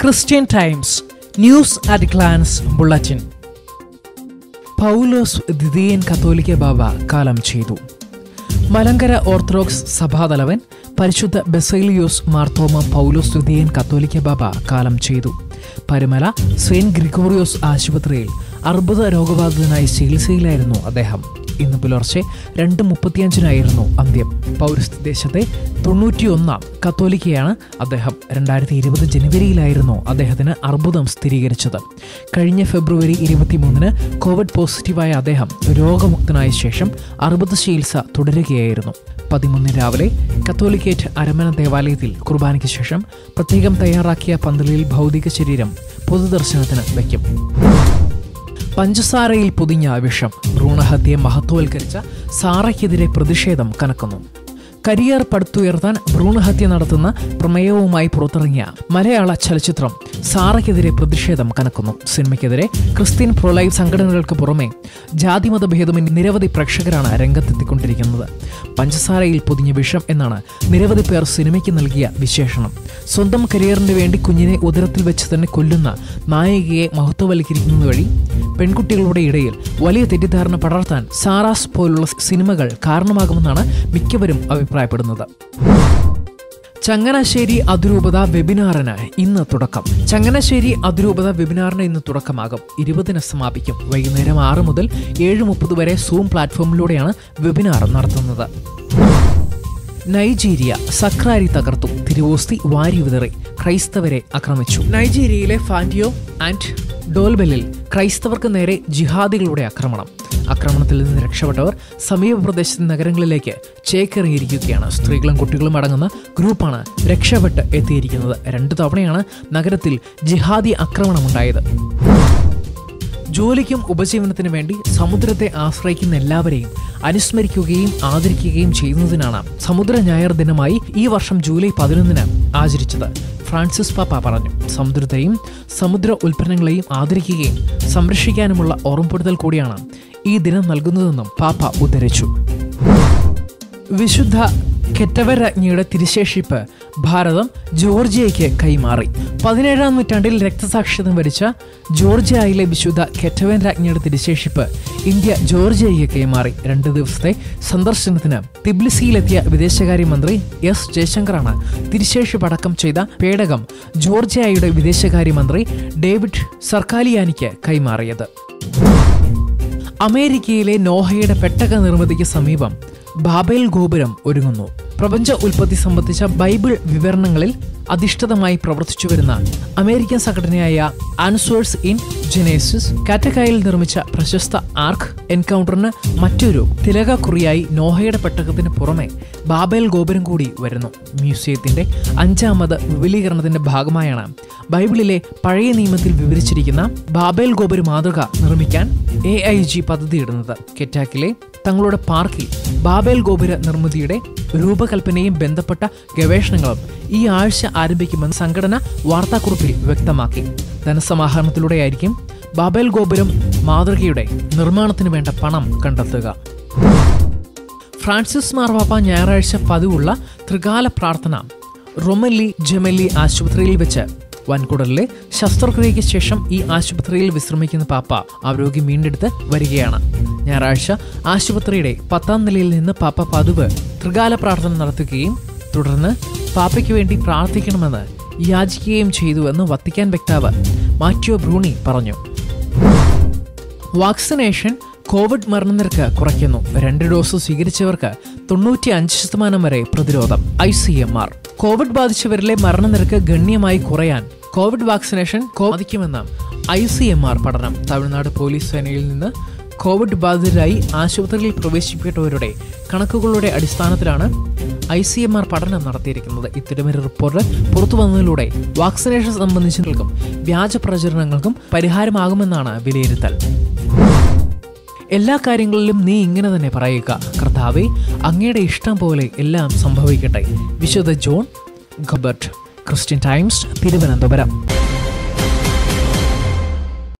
Christian Times news at glance bulletin Paulose ദ്വിതീയൻ കത്തോലിക്ക ബാബ കാലം ചെയ്തു മലങ്കര ഓർത്തഡോക്സ് സഭാതലവൻ പരിശുദ്ധ ബെസൈലിയോസ് മാർത്തോമ പൗലോസ് ദ്വിതീയൻ കത്തോലിക്ക ബാബ കാലം ചെയ്തു പരുമല സെയിന്റ് ഗ്രിഗോറിയോസ് ആശുപത്രിയിൽ അർബുദ രോഗബാധിതനായി ചികിത്സയിലായിരുന്നു അദ്ദേഹം ഇന്ന് പുലർച്ചെ രണ്ട് മുപ്പത്തിയഞ്ചിനായിരുന്നു അന്ത്യം പൗരസ്ത്യ ദേശത്തെ തൊണ്ണൂറ്റിയൊന്നാം കത്തോലിക്കയാണ് അദ്ദേഹം രണ്ടായിരത്തി ഇരുപത് ജനുവരിയിലായിരുന്നു അദ്ദേഹത്തിന് അർബുദം സ്ഥിരീകരിച്ചത് കഴിഞ്ഞ ഫെബ്രുവരി ഇരുപത്തിമൂന്നിന് കോവിഡ് പോസിറ്റീവായ അദ്ദേഹം രോഗമുക്തനായ ശേഷം അർബുദ ചികിത്സ തുടരുകയായിരുന്നു പതിമൂന്നിന് രാവിലെ കത്തോലിക്കേറ്റ് അരമന ദേവാലയത്തിൽ കുർബാനയ്ക്ക് ശേഷം പ്രത്യേകം തയ്യാറാക്കിയ പന്തലിൽ ഭൗതിക ശരീരം പൊതുദർശനത്തിന് വയ്ക്കും പഞ്ചസാരയിൽ പൊതിഞ്ഞ വിഷം ഭ്രൂണഹത്യയെ മഹത്വവൽക്കരിച്ച സാറയ്ക്കെതിരെ പ്രതിഷേധം കനക്കുന്നു കരിയർ പടുത്തുയർത്താൻ ഭ്രൂണഹത്യ നടത്തുന്ന പ്രമേയവുമായി പുറത്തിറങ്ങിയ മലയാള ചലച്ചിത്രം സാറയ്ക്കെതിരെ പ്രതിഷേധം കനക്കുന്നു സിനിമയ്ക്കെതിരെ ക്രിസ്ത്യൻ പ്രൊലൈവ് സംഘടനകൾക്ക് പുറമെ ജാതിമത ഭേദമന്യേ നിരവധി പ്രേക്ഷകരാണ് രംഗത്തെത്തിക്കൊണ്ടിരിക്കുന്നത് പഞ്ചസാരയിൽ പൊതിഞ്ഞ വിഷം എന്നാണ് നിരവധി പേർ സിനിമയ്ക്ക് നൽകിയ വിശേഷണം സ്വന്തം കരിയറിന് വേണ്ടി കുഞ്ഞിനെ ഉദരത്തിൽ വെച്ച് തന്നെ കൊല്ലുന്ന നായികയെ മഹത്വവൽക്കരിക്കുന്നത് വഴി പെൺകുട്ടികളുടെ ഇടയിൽ വലിയ തെറ്റിദ്ധാരണ പടർത്താൻ സാറാസ് പോലുള്ള സിനിമകൾ കാരണമാകുമെന്നാണ് മിക്കവരും അഭിപ്രായപ്പെടുന്നത് ചങ്ങനാശ്ശേരി അതിരൂപത വെബിനാറിന് ഇന്ന് തുടക്കം ചങ്ങനാശ്ശേരി അതിരൂപത വെബിനാറിന് ഇന്ന് തുടക്കമാകും ഇരുപതിന് സമാപിക്കും വൈകുന്നേരം ആറ് മുതൽ ഏഴ് മുപ്പത് വരെ സൂം പ്ലാറ്റ്ഫോമിലൂടെയാണ് വെബിനാർ നടത്തുന്നത് നൈജീരിയ സക്രാരി തകർത്തു തിരുവോസ്തി വാരി വിതറി ക്രൈസ്തവരെ ആക്രമിച്ചു നൈജീരിയയിലെ ഫാൻഡിയോ ആൻഡ് ഡോൽബെല്ലിൽ ക്രൈസ്തവർക്ക് നേരെ ജിഹാദികളുടെ ആക്രമണം ആക്രമണത്തിൽ നിന്ന് രക്ഷപ്പെട്ടവർ സമീപ പ്രദേശത്തെ നഗരങ്ങളിലേക്ക് ചേക്കേറിയിരിക്കുകയാണ് സ്ത്രീകളും കുട്ടികളും അടങ്ങുന്ന ഗ്രൂപ്പാണ് രക്ഷപ്പെട്ട് എത്തിയിരിക്കുന്നത് രണ്ടു തവണയാണ് നഗരത്തിൽ ജിഹാദി ആക്രമണമുണ്ടായത് ജോലിക്കും ഉപജീവനത്തിനു വേണ്ടി സമുദ്രത്തെ ആശ്രയിക്കുന്ന എല്ലാവരെയും അനുസ്മരിക്കുകയും ആദരിക്കുകയും ചെയ്യുന്നതിനാണ് സമുദ്ര ഞായർ ദിനമായി ഈ വർഷം ജൂലൈ പതിനൊന്നിന് ആചരിച്ചത് ഫ്രാൻസിസ് പാപ്പ പറഞ്ഞു സമുദ്രത്തെയും സമുദ്ര ഉൽപ്പന്നങ്ങളെയും ആദരിക്കുകയും സംരക്ഷിക്കാനുമുള്ള ഓർമ്മപ്പെടുത്തൽ കൂടിയാണ് ഈ ദിനം നൽകുന്നതെന്നും പാപ്പ ഉദ്ധരിച്ചു വിശുദ്ധ കെറ്റവരജ്ഞിയുടെ തിരുശേഷിപ്പ് ഭാരതം ജോർജിയയ്ക്ക് കൈമാറി പതിനേഴാം നൂറ്റാണ്ടിൽ രക്തസാക്ഷിത്വം വരിച്ച ജോർജിയയിലെ വിശുദ്ധ കെറ്റവൻ രാജ്ഞിയുടെ തിരുശേഷിപ്പ് ഇന്ത്യ ജോർജിയയ്ക്ക് കൈമാറി രണ്ട് ദിവസത്തെ സന്ദർശനത്തിന് തിബ്ലിസിയിലെത്തിയ വിദേശകാര്യമന്ത്രി എസ് ജയശങ്കറാണ് തിരുശേഷിപ്പ് അടക്കം ചെയ്ത പേടകം ജോർജിയയുടെ വിദേശകാര്യമന്ത്രി ഡേവിഡ് സർക്കാലിയാനിക്ക് കൈമാറിയത് അമേരിക്കയിലെ നോഹയുടെ പെട്ടക നിർമ്മിതിക്ക് സമീപം ബാബേൽ ഗോപുരം ഒരുങ്ങുന്നു പ്രപഞ്ച ഉൽപ്പത്തി സംബന്ധിച്ച ബൈബിൾ വിവരണങ്ങളിൽ അധിഷ്ഠിതമായി പ്രവർത്തിച്ചു വരുന്ന അമേരിക്കൻ സംഘടനയായ ആൻസേഴ്സ് ഇൻ ജെനേസിസ് കാറ്റക്കായിൽ നിർമ്മിച്ച പ്രശസ്ത ആർക്ക് എൻകൗണ്ടറിന് മറ്റൊരു തിലകക്കുറിയായി നോഹയുടെ പെട്ടകത്തിന് പുറമെ ബാബേൽ ഗോപുരം കൂടി വരുന്നു മ്യൂസിയത്തിന്റെ അഞ്ചാമത് വിപുലീകരണത്തിന്റെ ഭാഗമായാണ് ബൈബിളിലെ പഴയ നിയമത്തിൽ വിവരിച്ചിരിക്കുന്ന ബാബേൽ ഗോപുര മാതൃക നിർമ്മിക്കാൻ എ ഐ ജി പദ്ധതിയിടുന്നത് കെറ്റാക്കിലെ തങ്ങളുടെ പാർക്കിൽ ബാബേൽ ഗോപുര നിർമ്മിതിയുടെ രൂപകൽപ്പനയും ബന്ധപ്പെട്ട ഗവേഷണങ്ങളും ഈ ആഴ്ച ആരംഭിക്കുമെന്ന് സംഘടന വാർത്താക്കുറിപ്പിൽ വ്യക്തമാക്കി ധനസമാഹരണത്തിലൂടെയായിരിക്കും ബാബേൽ ഗോപുരം മാതൃകയുടെ നിർമ്മാണത്തിന് വേണ്ട പണം കണ്ടെത്തുക ഫ്രാൻസിസ് മാർവാപ്പ ഞായറാഴ്ച പതിവുള്ള ത്രികാല പ്രാർത്ഥന റൊമല്ലി ജെമല്ലി ആശുപത്രിയിൽ വെച്ച് വൻകുടലിലെ ശസ്ത്രക്രിയയ്ക്ക് ശേഷം ഈ ആശുപത്രിയിൽ വിശ്രമിക്കുന്ന പാപ്പ ആരോഗ്യം വീണ്ടെടുത്ത് വരികയാണ് ഞായറാഴ്ച ആശുപത്രിയുടെ പത്താം നിലയിൽ നിന്ന് പാപ്പ പതിവ് ത്രികാല പ്രാർത്ഥന നടത്തുകയും തുടർന്ന് പാപ്പയ്ക്ക് വേണ്ടി പ്രാർത്ഥിക്കണമെന്ന് യാചിക്കുകയും ചെയ്തുവെന്ന് വത്തിക്കാൻ വക്താവ് മാറ്റിയോ ബ്രൂണി പറഞ്ഞു വാക്സിനേഷൻ കോവിഡ് മരണനിരക്ക് കുറയ്ക്കുന്നു രണ്ട് ഡോസ് സ്വീകരിച്ചവർക്ക് തൊണ്ണൂറ്റി അഞ്ച് ശതമാനം വരെ പ്രതിരോധം I C M R covid ബാധിച്ചവരിലെ മരണനിരക്ക് ഗണ്യമായി കുറയാൻ കോവിഡ് വാക്സിനേഷൻ ബാധിക്കുമെന്ന് ഐ സി എം ആർ പഠനം തമിഴ്നാട് പോലീസ് സേനയിൽ നിന്ന് കോവിഡ് ബാധിതരായി ആശുപത്രിയിൽ പ്രവേശിപ്പിക്കപ്പെട്ടവരുടെ കണക്കുകളുടെ അടിസ്ഥാനത്തിലാണ് ഐ സി എം ആർ പഠനം നടത്തിയിരിക്കുന്നത് ഇത്തരമൊരു റിപ്പോർട്ട് പുറത്തു വന്നതിലൂടെ വാക്സിനേഷൻ സംബന്ധിച്ചവർക്കും വ്യാജ പ്രചരണങ്ങൾക്കും പരിഹാരമാകുമെന്നാണ് വിലയിരുത്തൽ എല്ലാ കാര്യങ്ങളിലും നീ ഇങ്ങനെ തന്നെ പറയുക കർത്താവെ അങ്ങയുടെ ഇഷ്ടം പോലെ എല്ലാം സംഭവിക്കട്ടെ വിശുദ്ധ ജോൺ ഗബർട്ട് ക്രിസ്ത്യൻ ടൈംസ് തിരുവനന്തപുരം